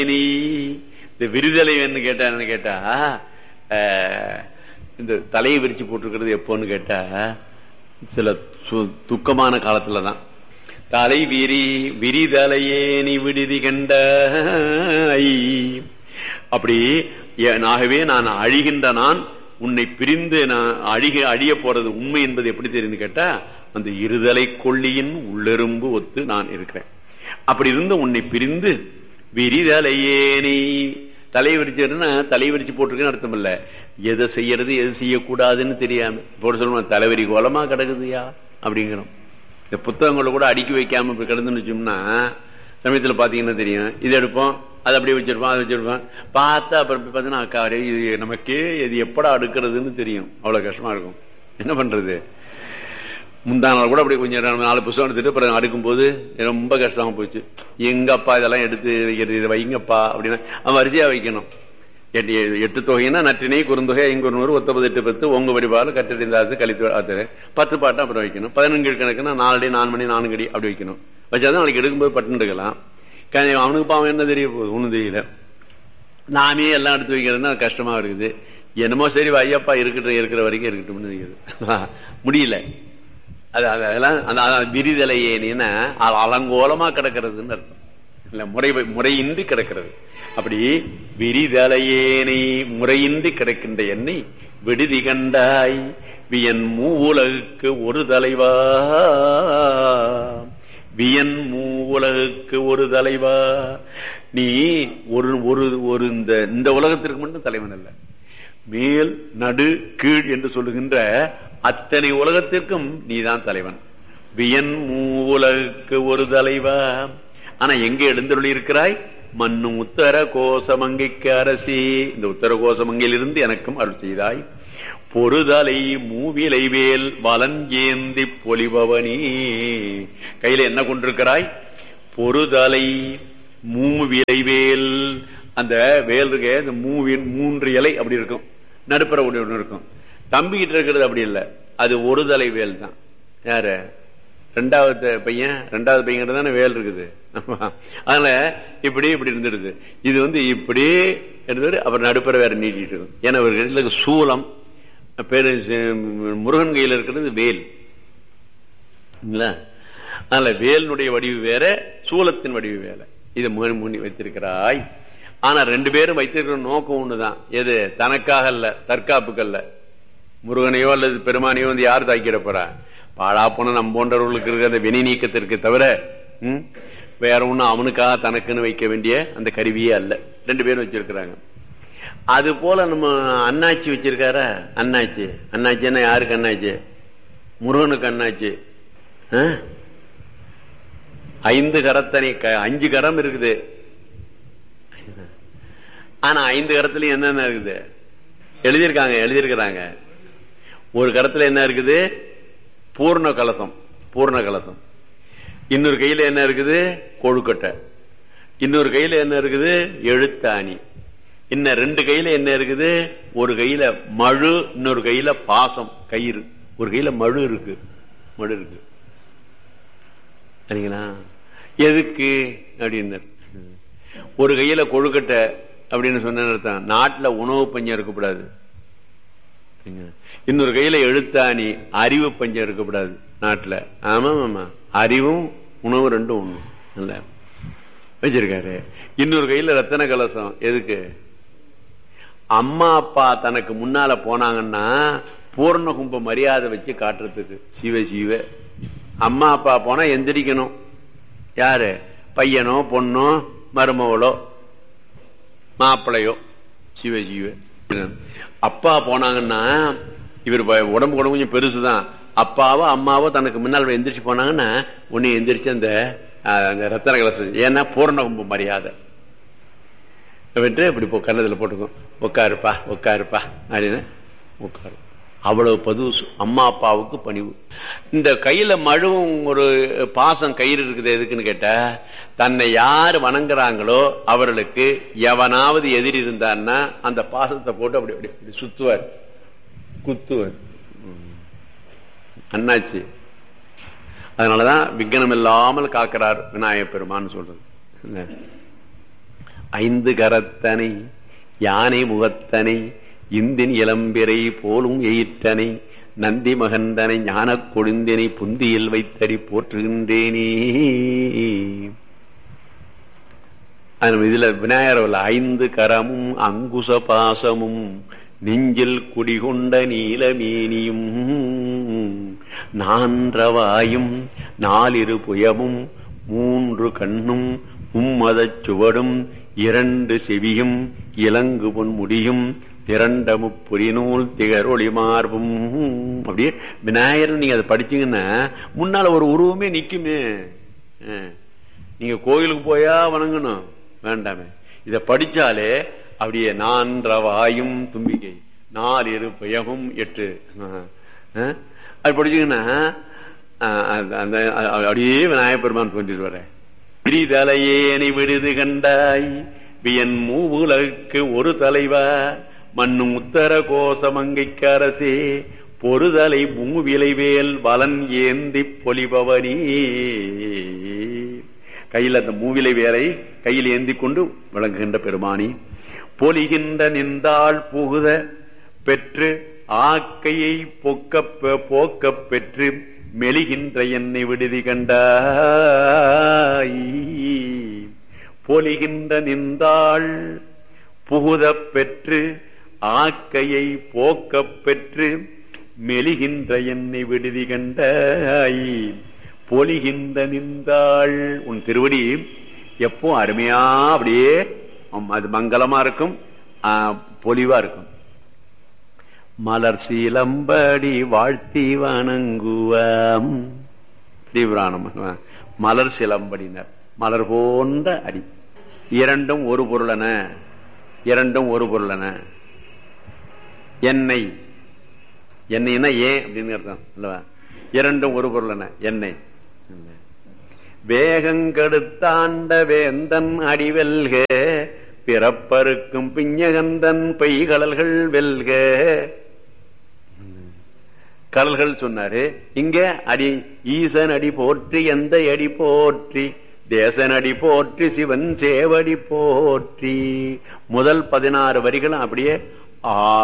நீ இந்த விருதலை வேணும்னு கேட்டா என்ன கேட்டா அஹ், இந்த தலையை விரிச்சு போட்டிருக்கிறது எப்போன்னு கேட்டா சில சு- துக்கமான காலத்துலதான் தலை விரி விரிதலையே நீ விடுதி கண்ட அப்படி எ- ஆகவே நான் அழிகின்ற நான் உன்னை பிரிந்து நான் அழிக அழிய போறது உண்மை என்பது எப்படி தெரியுது கேட்டா அந்த இருதலை கொள்ளியின் உள்ளெரும்பு ஒத்து நான் இருக்கிறேன் அப்படி இருந்து உன்னை பிரிந்து விரிதலையே நீ தலை விரிச்சுன்னா தலை விரிச்சு போட்டிருக்கேன்னு அர்த்தம் இல்ல எதை செய்யறது எது செய்யக்கூடாதுன்னு தெரியாம போட சொல்லுவோம் தலைவரி கோலமா கிடக்குதுயா அப்படிங்கிறோம் இந்த புத்தகங்களை கூட அடுக்கி வைக்காம இப்ப கிடந்துன்னு வச்சோம்னா சமயத்துல பாத்தீங்கன்னா தெரியும் இது எடுப்போம் அதை அப்படியே வச்சிருப்போம் அதை வச்சிருப்போம் பார்த்தா அப்புறம் போய் பார்த்தீங்கன்னா அக்கா, அடே, இது நமக்கே இது எப்படா அடுக்கிறதுன்னு தெரியும் அவ்வளவு கஷ்டமா இருக்கும் என்ன பண்றது முந்தா நாள் கூட அப்படி கொஞ்சம் ரெண்டு நாலு புத்தகம் எடுத்துட்டு அப்புறம் அடுக்கும்போது ரொம்ப கஷ்டமா போச்சு எங்கப்பா இதெல்லாம் எடுத்து வைக்கிறது இதை வைங்கப்பா அப்படின்னா அவன் வரிசையா வைக்கணும் எட்டு எட்டு தொகைன்னா நற்றினை குறுந்தொகை ஐங்குறுநூறு ஒத்தப்பது எட்டு பத்து உங்க வடிவால் கட்டடிந்தாது கழித்து ஆத்துறேன் பத்து பாட்டம் அப்புறம் வைக்கணும் பதினஞ்சு கணக்குன்னா நாலு நாலு மணி நான்கு அடி அப்படி வைக்கணும் வச்சாதான் நாளைக்கு எடுக்கும்போது பட்டுன்னு எடுக்கலாம் க- அவனுக்கு பாவம் என்ன தெரிய போகுது ஒண்ணும் தெரியல நாமே எல்லாம் எடுத்து வைக்கிறதுனா கஷ்டமா இருக்குது என்னமோ சரி ஐயப்பா இருக்கட்டும் இருக்கிற வரைக்கும் இருக்கட்டும்னு இருக்குது முடியல அது அது- அதெல்லாம் அந்த அந்த விரிதலையேனா அது அலங்கோலமா கிடக்கிறதுன்னு அர்த்தம் இல்ல முறை முறையின்றி கிடக்கிறது அப்படி விரிதலையேனை முறையின்றி கிடக்கின்ற என்னை விடுதி கண்டாய் வியன் மூவுலகுக்கு ஒரு தலைவா வியன் மூவுலகுக்கு ஒரு தலைவா நீ ஒரு ஒரு ஒரு இந்த இந்த உலகத்திற்கு மட்டும் தலைவன் அல்ல மேல் நடு கீழ் என்று சொல்லுகின்ற அத்தனை உலகத்திற்கும் நீதான் தலைவன் வியன் மூவுலகுக்கு ஒரு தலைவா ஆனா எங்க எழுந்தருளி இருக்கிறாய் மண்ணும் உத்தர கோசமங்கைக்கு அரசி இந்த உத்தர கோசமங்கையிலிருந்து எனக்கும் அருள் செய்தாய் பொறுதலை மூவிலை வேல் வலன் ஏந்தி பொலிபவனி கையில என்ன கொண்டிருக்கிறாய் பொறுதலை மூவிலை வேல் அந்த வேல் இருக்க இந்த மூவின் மூன்று இலை அப்படி இருக்கும் நடுப்புற ஒண்ணு ஒண்ணு இருக்கும் தம்பிக்கிட்ட இருக்கிறது அப்படி இல்லை அது ஒரு தலை வேல் தான் யாரு ரெண்டாவது பையன் ரெண்டாவது பையன் தானே வேல் இருக்குது ஆமா. அதனால இப்படி இப்படி இருந்துடுது இது வந்து இப்படி இருந்தது அப்புறம் நடுப்புற வேற நீட்டிட்டு இருக்கும் ஏன்னா இவர்கள் சூலம் பேரு சி- முருகன் கையில் இருக்கிறது வேல் இல்ல? அதனால வேலினுடைய வடிவு வேற சூலத்தின் வடிவு வேற இது முனி முனி வைத்திருக்கிறாய் ஆனா ரெண்டு பேரும் வைத்திருக்கிற நோக்கம் ஒண்ணுதான் எது தனக்காக அல்ல தற்காப்புக்கு அல்ல முருகனையோ அல்லது பெருமானையோ வந்து யார் தாக்கிட போறா பாழா போன நம் போன்றவர்களுக்கு இருக்கிற அந்த வினை நீக்கத்திற்கு தவிர ம், வேற ஒண்ணும் அவனுக்காக தனக்குன்னு வைக்க வேண்டிய அந்த கருவியே அல்ல ரெண்டு பேரும் வச்சிருக்கிறாங்க அது போல நம்ம அண்ணாச்சி வச்சிருக்காரா அண்ணாச்சி அண்ணாச்சின்னா யாருக்கு அண்ணாச்சி முருகனுக்கு அண்ணாச்சி ஆ? ஐந்து கரத்தனை க- அஞ்சு கரம் இருக்குது ஆனா ஐந்து கரத்துலயும் என்னென்ன இருக்குது எழுதியிருக்காங்க எழுதியிருக்கிறாங்க ஒரு கரத்துல என்ன இருக்குது பூர்ண கலசம் பூர்ண கலசம் இன்னொரு கையில என்ன இருக்குது கொழுக்கட்டை இன்னொரு கையில என்ன இருக்குது எழுத்தாணி இன்னும் ரெண்டு கையில என்ன இருக்குது ஒரு கையில மழு இன்னொரு கையில பாசம் கயிறு ஒரு கையில மழு இருக்கு மழு இருக்கு சரிங்களா எதுக்கு அப்படின்னு ஒரு கையில கொழுக்கட்டை அப்படின்னு சொன்ன அர்த்தம் நாட்டுல உணவு பஞ்சம் இருக்கக்கூடாது சரிங்களா? இன்னொரு கையில எழுத்தாணி அறிவு பஞ்சம் இருக்கக்கூடாது நாட்டுல ஆமா ஆமா அறிவும் உணவு ரெண்டும் ஒண்ணு இல்ல வச்சிருக்காரு இன்னொரு கையில ரத்தன கலசம் எதுக்கு அம்மா அப்பா தனக்கு முன்னால போனாங்கன்னா பூர்ண கும்ப மரியாதை வச்சு காட்டுறதுக்கு சிவ சிவ அம்மா அப்பா போனா எந்திரிக்கணும் யாரு பையனோ பொண்ணோ மருமவளோ மாப்பிள்ளையோ சிவ சிவ அப்பா போனாங்கன்னா இவர் ப- உடம்பு கூட கொஞ்சம் பெருசுதான் அப்பாவோ அம்மாவோ தனக்கு முன்னால் எந்திரிச்சு போனாங்கன்னா உன்னை எந்திரிச்சு அந்த அஹ், அந்த ரத்தன கலசம் ஏன்னா பூர்ண கும்ப மரியாதை விட்டு இப்படி போ கன்னத்துல போட்டுக்கும் உட்காருப்பா உட்காருப்பா அப்படின்னு உட்காரு அவ்வளவு பது அம்மா அப்பாவுக்கு பணிவு இந்த கையில மழுவும் ஒரு பாசம் கயிறு இருக்குது எதுக்குன்னு கேட்டா தன்னை யார் வணங்குறாங்களோ அவர்களுக்கு எவனாவது எதிரி இருந்தான்னா அந்த பாசத்தை போட்டு அப்படி அப்படி இப்படி சுத்துவார் குத்துவார் ம். அண்ணாச்சி அதனாலதான் விக்னம் இல்லாமல் காக்கிறார் விநாயகப் பெருமான்னு சொல்றது இல்ல? ஐந்து கரத்தனை யானை முகத்தனை இந்தின் இளம்பிறை போலும் எயிற்றனை நந்தி மகந்தனை ஞானக் கொழுந்தினை புந்தியில் வைத்தடி போற்றுகின்றேனே அது இதுல விநாயகர் ஐந்து கரமும் அங்குச பாசமும் நெஞ்சில் குடிகொண்ட நீலமேனியும் நான்றவாயும் நாலிரு புயமும் மூன்று கண்ணும் மும்மதச் சுவடும் இரண்டு செவியும் இலங்கு பொன் முடியும் திரண்ட முப்புரிநூல் திகரொளி மார்பும் அப்படியே விநாயகர் நீங்க அதை படிச்சீங்கன்னா முன்னால ஒரு உருவமே நிக்குமே நீங்க கோயிலுக்கு போயா வணங்கணும் வேண்டாமே இத படிச்சாலே அப்படியே நான்றவாயும் தும்பிக்கை நாலிரு பயமும் எட்டு அது படிச்சீங்கன்னா அந்த அப்படியே விநாயகப் பெருமான் தோன்றிட்டு வர பிரிதலையேனை விடுது கண்டாய் வியன் மூவுலகுக்கு ஒரு தலைவா மண்ணும் உத்தர கோசமங்கைக்கு அரசே பொறுதலை மூவிலைவேல் வலன் ஏந்தி பொலிபவனி கையில் அந்த மூவிலை வேலை கையில் ஏந்தி கொண்டு விளங்குகின்ற பெருமானி பொலிகின்ற நின்றாள் புகுத பெற்று ஆக்கையை பொக்க போக்க பெற்று மெலிகின்ற என்னை விடுதி கண்டாய் பொலிகின்ற நின்றாள் புகுத பெற்று ஆக்கையை போக்க பெற்று மெலிகின்ற என்னை விடுதி கண்டாய் பொலிகின்ற நின்றாள் உன் திருவடி எப்போ அருமையா அப்படியே அது மங்களமா இருக்கும் பொலிவா இருக்கும் மலர் சீலம்படி வாழ்த்தி வணங்குவாம் தீவிராணம் மலர் சிலம்படினர் மலர் போன்ற அடி இரண்டும் ஒரு பொருளன இரண்டும் ஒரு பொருளன எண்ணெய் எண்ணெய்னா ஏன் அப்படின்னு அர்த்தம் அல்லவா இரண்டும் ஒரு பொருளன எண்ணெய் வேகங்கெடுத்தாண்ட வேந்தன் அடிவெல்க பிறப்பருக்கும் பிஞ்சகந்தன் பெய்கடல்கள் வெல்க கடல்கள் சொன்னாரு இங்க அடி ஈசன் அடி போற்றி எந்த அடி போற்றி தேசன் அடி போற்றி சிவன் சேவடி போற்றி முதல் பதினாறு வரிகளும் அப்படியே ஆ